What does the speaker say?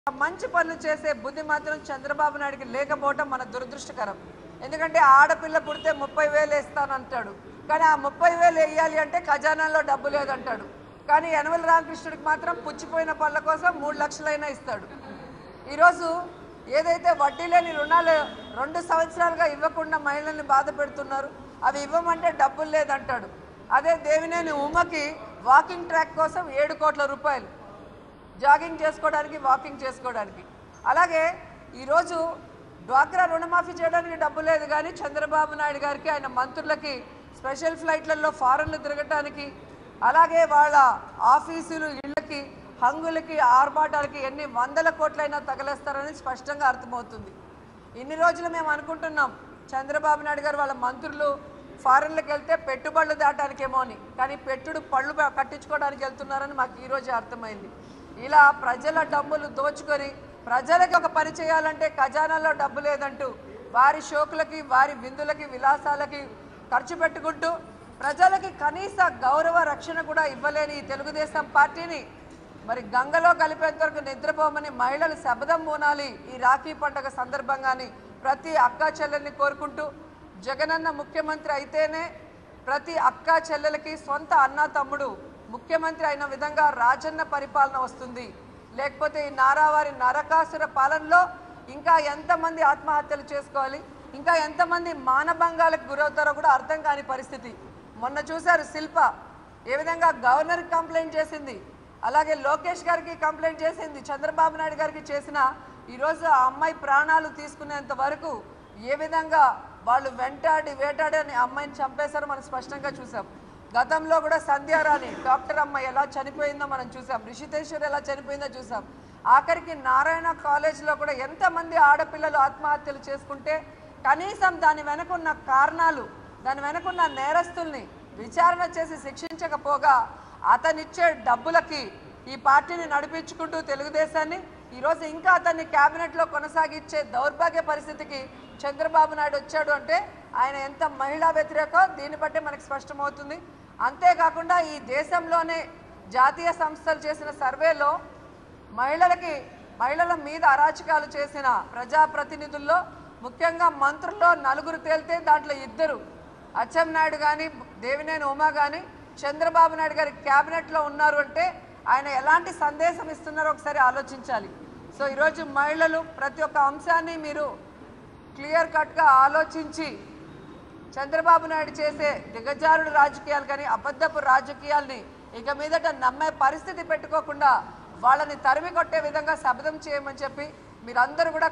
మంచి పనులు చేసే బుద్ధి మాత్రం చంద్రబాబు నాయుడికి లేకపోవటం మన దురదృష్టకరం ఎందుకంటే ఆడపిల్ల పుడితే ముప్పై వేలు వేస్తానంటాడు కానీ ఆ ముప్పై వేలు వేయాలి అంటే ఖజానాలో డబ్బు లేదంటాడు కానీ యనమల రామకృష్ణుడికి మాత్రం పుచ్చిపోయిన పళ్ళ కోసం మూడు లక్షలైనా ఇస్తాడు ఈరోజు ఏదైతే వడ్డీ లేని రుణాలు రెండు సంవత్సరాలుగా ఇవ్వకుండా మహిళల్ని బాధ పెడుతున్నారు అవి ఇవ్వమంటే డబ్బులు లేదంటాడు అదే దేవినేని ఉమ్మకి వాకింగ్ ట్రాక్ కోసం ఏడు కోట్ల రూపాయలు జాగింగ్ చేసుకోవడానికి వాకింగ్ చేసుకోవడానికి అలాగే ఈరోజు డ్వాక్రా రుణమాఫీ చేయడానికి డబ్బు లేదు కానీ చంద్రబాబు నాయుడు గారికి ఆయన మంత్రులకి స్పెషల్ ఫ్లైట్లలో ఫారెన్లు తిరగటానికి అలాగే వాళ్ళ ఆఫీసులు ఇళ్ళకి హంగులకి ఆర్భాటాలకి ఎన్ని వందల కోట్లైనా తగలేస్తారని స్పష్టంగా అర్థమవుతుంది ఇన్ని రోజులు మేము అనుకుంటున్నాం చంద్రబాబు నాయుడు గారు వాళ్ళ మంత్రులు ఫారెన్లకు వెళ్తే పెట్టుబడులు దాటానికేమో అని కానీ పెట్టుడు పళ్ళు ప- కట్టించుకోవడానికి వెళ్తున్నారని మాకు ఈరోజే అర్థమైంది ఇలా ప్రజల డబ్బులు దోచుకొని ప్రజలకి ఒక పని చేయాలంటే ఖజానాలో డబ్బు లేదంటూ వారి షోకులకి వారి విందులకి విలాసాలకి ఖర్చు పెట్టుకుంటూ ప్రజలకి కనీస గౌరవ రక్షణ కూడా ఇవ్వలేని ఈ తెలుగుదేశం పార్టీని మరి గంగలో కలిపేంత వరకు నిద్రపోమని మహిళలు శబదం మూనాలి ఈ రాఖీ పండుగ సందర్భంగాని ప్రతి అక్కా చెల్లెల్ని కోరుకుంటూ జగనన్న ముఖ్యమంత్రి అయితేనే ప్రతి అక్కా చెల్లెలకి సొంత అన్న తమ్ముడు ముఖ్యమంత్రి అయిన విధంగా రాజన్న పరిపాలన వస్తుంది లేకపోతే ఈ నారావారి నరకాసుర పాలనలో ఇంకా ఎంతమంది ఆత్మహత్యలు చేసుకోవాలి ఇంకా ఎంతమంది మానభంగాలకు గురవుతారో కూడా అర్థం కాని పరిస్థితి మొన్న చూశారు శిల్ప ఏ విధంగా గవర్నర్కి కంప్లైంట్ చేసింది అలాగే లోకేష్ గారికి కంప్లైంట్ చేసింది చంద్రబాబు నాయుడు గారికి చేసిన ఈరోజు ఆ అమ్మాయి ప్రాణాలు తీసుకునేంత వరకు ఏ విధంగా వాళ్ళు వెంటాడి వేటాడి అని అమ్మాయిని చంపేశారో మనం స్పష్టంగా చూసాం గతంలో కూడా సంధ్యారాణి డాక్టర్ అమ్మాయి ఎలా చనిపోయిందో మనం చూసాం రిషితేశ్వర్ ఎలా చనిపోయిందో చూసాం ఆఖరికి నారాయణ కాలేజ్లో కూడా ఎంతమంది ఆడపిల్లలు ఆత్మహత్యలు చేసుకుంటే కనీసం దాని వెనకున్న కారణాలు దాని వెనకున్న నేరస్తుల్ని విచారణ చేసి శిక్షించకపోగా అతనిచ్చే డబ్బులకి ఈ పార్టీని నడిపించుకుంటూ తెలుగుదేశాన్ని ఈరోజు ఇంకా అతన్ని క్యాబినెట్లో కొనసాగించే దౌర్భాగ్య పరిస్థితికి చంద్రబాబు నాయుడు వచ్చాడు అంటే ఆయన ఎంత మహిళా వ్యతిరేకో దీన్ని బట్టి మనకు స్పష్టమవుతుంది అంతేకాకుండా ఈ దేశంలోనే జాతీయ సంస్థలు చేసిన సర్వేలో మహిళలకి మహిళల మీద అరాచకాలు చేసిన ప్రజాప్రతినిధుల్లో ముఖ్యంగా మంత్రుల్లో నలుగురు తేలితే దాంట్లో ఇద్దరు అచ్చెన్నాయుడు కానీ దేవినేని ఉమా కానీ చంద్రబాబు నాయుడు గారి క్యాబినెట్లో ఉన్నారు అంటే ఆయన ఎలాంటి సందేశం ఇస్తున్నారో ఒకసారి ఆలోచించాలి సో ఈరోజు మహిళలు ప్రతి ఒక్క అంశాన్ని మీరు క్లియర్ కట్గా ఆలోచించి చంద్రబాబు నాయుడు చేసే దిగజారుడు రాజకీయాలు కానీ అబద్ధపు రాజకీయాల్ని ఇక మీదట నమ్మే పరిస్థితి పెట్టుకోకుండా వాళ్ళని తరిమి కొట్టే విధంగా శబ్దం చేయమని చెప్పి మీరందరూ కూడా